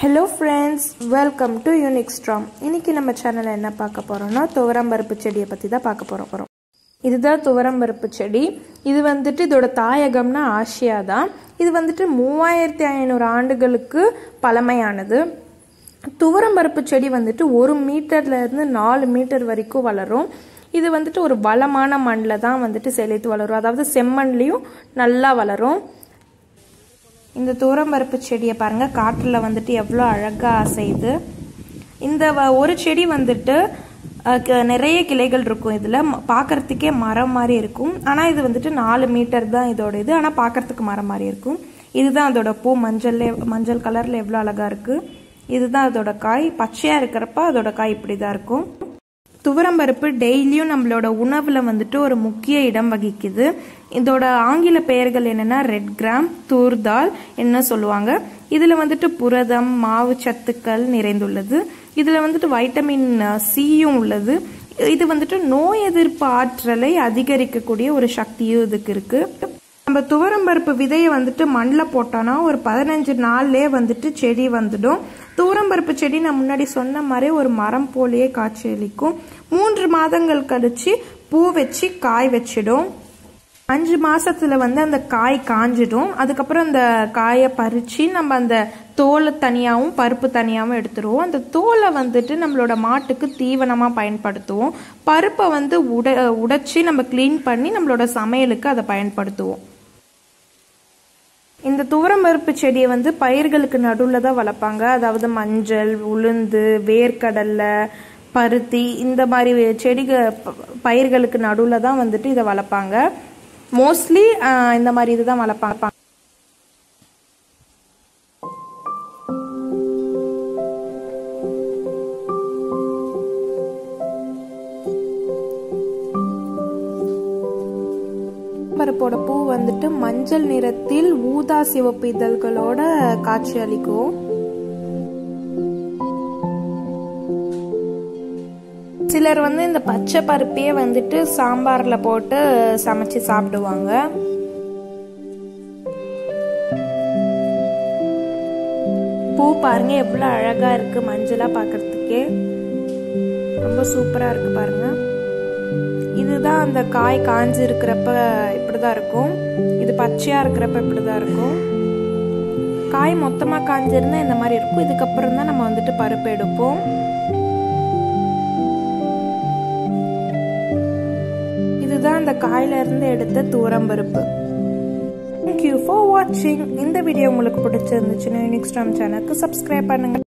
hello friends welcome to unique storm இன்னைக்கு நம்ம சேனலில் என்ன பார்க்க போகிறோம்னா துவரம்பருப்பு செடியை பற்றி தான் பார்க்க போகிறோம் போகிறோம் இதுதான் துவரம்பருப்பு செடி இது வந்துட்டு இதோட தாயகம்னா ஆசியா தான் இது வந்துட்டு மூவாயிரத்தி ஐநூறு ஆண்டுகளுக்கு பழமையானது துவரம்பருப்பு செடி வந்துட்டு ஒரு மீட்டர்ல இருந்து நாலு மீட்டர் வரைக்கும் வளரும் இது வந்துட்டு ஒரு வளமான மண்ணில் தான் வந்துட்டு செழித்து வளரும் அதாவது செம்மண்லேயும் நல்லா வளரும் இந்த தூரம்பருப்பு செடியை பாருங்க காற்றுல வந்துட்டு எவ்வளோ அழகா அசையுது இந்த வ- ஒரு செடி வந்துட்டு அஹ், க- நிறைய கிளைகள் இருக்கும் இதுல ம- பார்க்கறதுக்கே மரம் மாதிரி இருக்கும் ஆனா இது வந்துட்டு நாலு மீட்டர் தான் இதோட இது ஆனா பார்க்கறதுக்கு மரம் மாதிரி இருக்கும் இதுதான் அதோட பூ மஞ்சள்ல மஞ்சள் கலர்ல எவ்வளோ அழகா இருக்கு இதுதான் அதோட காய் பச்சையா இருக்கிறப்ப அதோட காய் இப்படி தான் இருக்கும் துவரம்பருப்பு டெய்லியும் நம்மளோட உணவுல வந்துட்டு ஒரு முக்கிய இடம் வகிக்குது இதோட ஆங்கில பெயர்கள் என்னன்னா ரெட் கிராம் தூர்தால் என்ன சொல்லுவாங்க இதுல வந்துட்டு புரதம் மாவு சத்துக்கள் நிறைந்துள்ளது இதுல வந்துட்டு வைட்டமின் சியும் உள்ளது இது வந்துட்டு நோய் எதிர்ப்பு ஆற்றலை அதிகரிக்கக்கூடிய ஒரு சக்தியும் இதுக்கு இருக்கு நம்ம துவரம்பருப்பு விதையை வந்துட்டு மண்ணில் போட்டோன்னா ஒரு பதினஞ்சு நாள்லயே வந்துட்டு செடி வந்துடும் துவரம்பருப்பு செடி நான் முன்னாடி சொன்ன மாதிரி ஒரு மரம் போலயே காட்சியளிக்கும் மூன்று மாதங்கள் கழிச்சு பூ வச்சு காய் வச்சிடும் அஞ்சு மாசத்துல வந்து அந்த காய் காஞ்சிடும் அதுக்கப்புறம் அந்த காயை பறிச்சு நம்ம அந்த தோலை தனியாகவும் பருப்பு தனியாகவும் எடுத்துருவோம் அந்த தோலை வந்துட்டு நம்மளோட மாட்டுக்கு தீவனமா பயன்படுத்துவோம் பருப்பை வந்து உட உடைச்சி நம்ம க்ளீன் பண்ணி நம்மளோட சமையலுக்கு அதை பயன்படுத்துவோம் இந்த துவரம்பருப்பு செடியை வந்து பயிர்களுக்கு நடுவில் தான் வளர்ப்பாங்க அதாவது மஞ்சள் உளுந்து வேர்க்கடலை பருத்தி இந்த மாதிரி செடிக ப- பயிர்களுக்கு நடுவில் தான் வந்துட்டு இதை வளர்ப்பாங்க மோஸ்ட்லி இந்த மாதிரி இதுதான் வளர்ப்பாங்க பருப்போட பூ வந்துட்டு மஞ்சள் நிறத்தில் ஊதா சிவப்பு இதழ்களோட காட்சி அளிக்கும் சிலர் வந்து இந்த பச்சை பருப்பையே வந்துட்டு சாம்பார்ல போட்டு சமைச்சு சாப்பிடுவாங்க பூ பாருங்க எவ்வளவு அழகா இருக்கு மஞ்சளா பார்க்கிறதுக்கே ரொம்ப சூப்பரா இருக்கு பாருங்க இதுதான் அந்த காய் காஞ்சு இருக்கிறப்ப இப்படிதான் இருக்கும் இது பச்சையா இருக்கிறப்ப இப்படிதான் இருக்கும் காய் மொத்தமா காஞ்சிருந்தா இந்த மாதிரி இருக்கும் இதுக்கப்புறம் தான் நம்ம வந்துட்டு பருப்பு எடுப்போம் இதுதான் அந்த காயில இருந்து எடுத்த தூரம்பருப்பு தேங்க்யூ ஃபார் வாட்சிங் இந்த வீடியோ உங்களுக்கு பிடிச்சிருந்துச்சுன்னா யூனிக் ஸ்டாம் சேனலுக்கு சப்ஸ்கிரைப் பண்ணுங்க